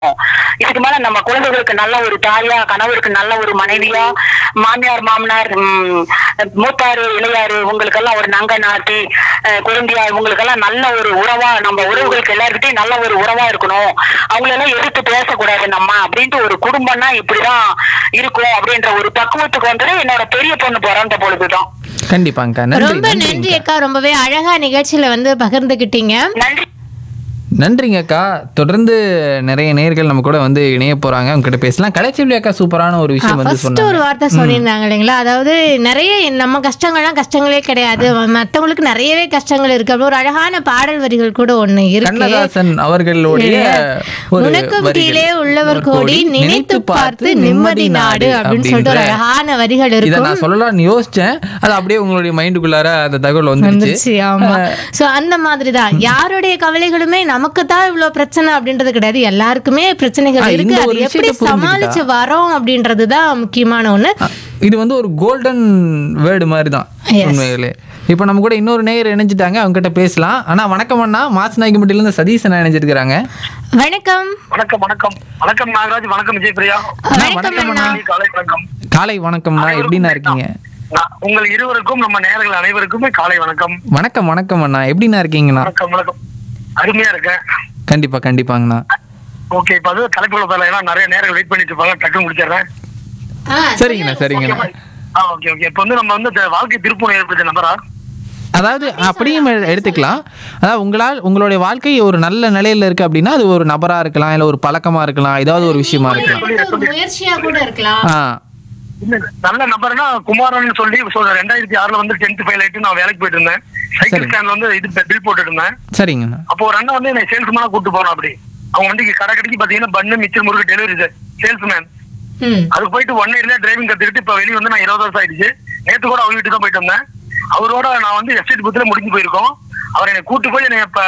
இதுக்கு மேல நம்ம குழந்தைகளுக்கு நல்ல ஒரு தாயா கணவருக்கு நல்ல ஒரு மனைவியா மாமியார் மாமனார் ம், மூத்தாரு இளையாரு உங்களுக்கெல்லாம் ஒரு நங்க நாட்டி அஹ், குழந்தையா இவங்களுக்கெல்லாம் நல்ல ஒரு உறவா நம்ம உறவுகளுக்கு எல்லாருக்கிட்டையும் நல்ல ஒரு உறவா இருக்கணும் அவங்களெல்லாம் எதிர்த்து பேசக்கூடாது நம்ம அப்படின்ட்டு ஒரு குடும்பம்னா இப்படிதான் இருக்கும் அப்படின்ற ஒரு பக்குவத்துக்கு வந்தது என்னோட பெரிய பொண்ணு பிறந்த பொழுதுதான் கண்டிப்பாங்கக்கா நன்றி ரொம்ப நன்றி நன்றிங்கக்கா அக்கா ரொம்பவே அழகா நிகழ்ச்சியில வந்து பகிர்ந்துக்கிட்டீங்க நன்றி நன்றிங்க அக்கா தொடர்ந்து நிறைய நேர்கள் நம்ம கூட வந்து இணைய போறாங்க அவங்க கிட்ட பேசலாம் கலைச்செல்வி அக்கா சூப்பரான ஒரு விஷயம் வந்து ஃபர்ஸ்ட் ஒரு சொன்னாங்க வார்த்தை சொல்லியிருந்தாங்க இல்லைங்களா அதாவது நிறைய நம்ம கஷ்டங்கள்லாம் கஷ்டங்களே கிடையாது மத்தவங்களுக்கு நிறையவே கஷ்டங்கள் இருக்கு அப்படி ஒரு அழகான பாடல் வரிகள் கூட ஒண்ணு இருக்கு கண்ணதாசன் அவர்களுடைய ஒரு உனக்கும் வரிகள். கீழே உள்ளவர் கோடி நினைத்து பார்த்து நிம்மதி நாடு அப்படின்னு சொல்லிட்டு ஒரு அப்படின்ற- அழகான வரிகள் இதை இருக்கும் நான் சொல்லலாம்னு யோசிச்சேன் அது அப்படியே உங்களுடைய மைண்டுக்குள்ளார அந்த தகவல் வந்துருச்சு வந்துருச்சு ஆமா சோ அந்த மாதிரி தான் யாருடைய கவலைகளுமே நமக்கு தான் இவ்வளவு பிரச்சனை அப்படின்றது கிடையாது எல்லாருக்குமே பிரச்சனைகள் ஆ, இந்த இருக்கு ஒரு அது எப்படி விஷயத்தை புரிஞ்சுக்கிட்டா. சமாளிச்சு வரோம் அப்படின்றது தான் முக்கியமான ஒண்ணு இது வந்து ஒரு கோல்டன் வேர்டு மாதிரி தான் Yes. உண்மையிலே இப்போ நம்ம கூட இன்னொரு நேயர் இணைஞ்சிட்டாங்க அவங்க கிட்ட பேசலாம் ஆனா வணக்கம் அண்ணா மாசநாயக்கம்பட்டியில இருந்து சதீஷ் அண்ணா இணைஞ்சிருக்கிறாங்க வணக்கம் வணக்கம் வணக்கம் வணக்கம் நாகராஜ் வணக்கம் விஜயபிரியா வணக்கம் வணக்கம் அண்ணா காலை வணக்கம் காலை வணக்கம்ண்ணா எப்படிண்ணா இருக்கீங்க நான் உங்கள் இருவருக்கும் நம்ம நேயர்கள் அனைவருக்குமே காலை வணக்கம் வணக்கம் வணக்கம் அண்ணா எப்படிண்ணா இருக்கீங்கண்ணா வணக்கம் வணக்கம் அருமையா இருக்கேன் கண்டிப்பா கண்டிப்பாங்கண்ணா ஓகே இப்ப அது தலைப்புல போகல ஏன்னா நிறைய நேரம் வெயிட் பண்ணிட்டு இருப்பாங்க டக்குன்னு முடிச்சிடுறேன் ஆ, சரிங்கண்ணா சரிங்கண்ணா ஆ ஓகே ஓகே இப்போ வந்து நம்ம வந்து இந்த வாழ்க்கை திருப்பணம் ஏற்படுத்த நம்பரா அதாவது அப்படியும் எ- எடுத்துக்கலாம் அதாவது உங்களால் உங்களுடைய வாழ்க்கை ஒரு நல்ல நிலையில இருக்கு அப்படின்னா அது ஒரு நபரா இருக்கலாம் இல்ல ஒரு பழக்கமா இருக்கலாம் ஏதாவது ஒரு விஷயமா இருக்கலாம் ஒரு முயற்சியா கூட இருக்கலாம் ஆ இல்ல நல்ல நம்பர்னா குமாரன் சொல்லி சொல்ற ரெண்டாயிரத்தி ஆறுல வந்து டென்த் ஃபெயில் ஆயிட்டு நான் வேலைக்கு போயிட்டு இருந்தேன் சைக்கிள் சரி. ஸ்டாண்ட்ல வந்து இது பில் போட்டுட்டு இருந்தேன் சரிங்கண்ணா அப்போ ஒரு அண்ணன் வந்து என்னை சேல்ஸ்மேனா கூட்டு போனோம் அப்படி அவங்க வந்து கடை கடைக்கு பாத்தீங்கன்னா பண்ணு மிச்சர் முறுக்கு டெலிவரி சேல்ஸ்மேன் ம் அதுக்கு போயிட்டு ஒன் இயர்ல டிரைவிங் கத்துக்கிட்டு இப்ப வெளிய வந்து நான் இருபது வருஷம் ஆயிடுச்சு நேத்து கூட அவங்க வீட்டுக்கு தான் போயிட்டு வந்தேன் அவரோட நான் வந்து எஸ்டேட் புத்துல முடிஞ்சு போயிருக்கோம் அவர் என்னை கூட்டு போய் என்னை இப்ப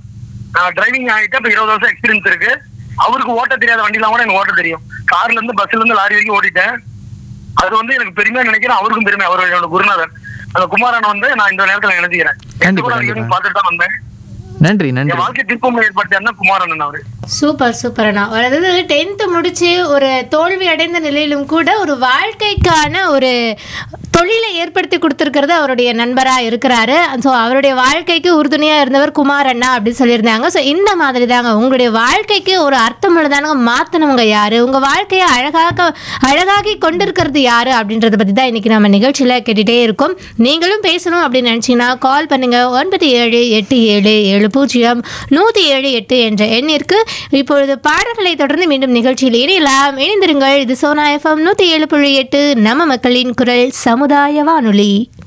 நான் டிரைவிங் ஆகிட்டு இப்ப இருபது வருஷம் எக்ஸ்பீரியன்ஸ் இருக்கு அவருக்கு ஓட்ட தெரியாத வண்டிலாம் கூட எனக்கு ஓட்ட தெரியும் கார்ல இருந்து பஸ்ல இருந்து லாரி வரைக்கும் ஓட்டிட்டேன் அது வந்து எனக்கு பெருமையா நினைக்கிறேன் அவருக்கும் பெருமை அவர் என்னோட குருநாதர் அந்த குமாரன் வந்து நான் இந்த நேரத்துல நினைச்சுக்கிறேன் நேத்து கண்டிப்பா, கூட கண்டிப்பா. ஈவினிங் பார்த்துட்டு தான் வந்தேன் நன்றி நன்றி என் வாழ்க்கை திருப்பம் ஏற்படுத்தியாருன்னா குமாரன் அவரு சூப்பர் சூப்பர் அண்ணா அதாவது டென்த்து முடிச்சு ஒரு தோல்வி அடைந்த நிலையிலும் கூட ஒரு வாழ்க்கைக்கான ஒரு தொழிலை ஏற்படுத்தி கொடுத்துருக்கிறது அவருடைய நண்பராக இருக்கிறாரு ஸோ அவருடைய வாழ்க்கைக்கு உறுதுணையாக இருந்தவர் குமார் அண்ணா அப்படின்னு சொல்லியிருந்தாங்க ஸோ இந்த மாதிரி தாங்க உங்களுடைய வாழ்க்கைக்கு ஒரு அர்த்தம் உள்ளதானங்க மாற்றினவங்க யாரு உங்கள் வாழ்க்கையை அழகாக அழகாக்கி கொண்டிருக்கிறது யாரு அப்படின்றத பற்றி தான் இன்னைக்கு நம்ம நிகழ்ச்சியில் கேட்டுகிட்டே இருக்கோம் நீங்களும் பேசணும் அப்படின்னு நினச்சிங்கன்னா கால் பண்ணுங்க ஒன்பது ஏழு எட்டு ஏழு ஏழு பூஜ்ஜியம் நூற்றி ஏழு எட்டு என்ற எண்ணிற்கு இப்பொழுது பாடல்களை தொடர்ந்து மீண்டும் நிகழ்ச்சியில் இணையலாம் இணைந்திருங்கள் இது சோனா எஃப்எம் நூற்றி ஏழு புள்ளி எட்டு நம்ம மக்களின் குரல் சமுதாய வானொலி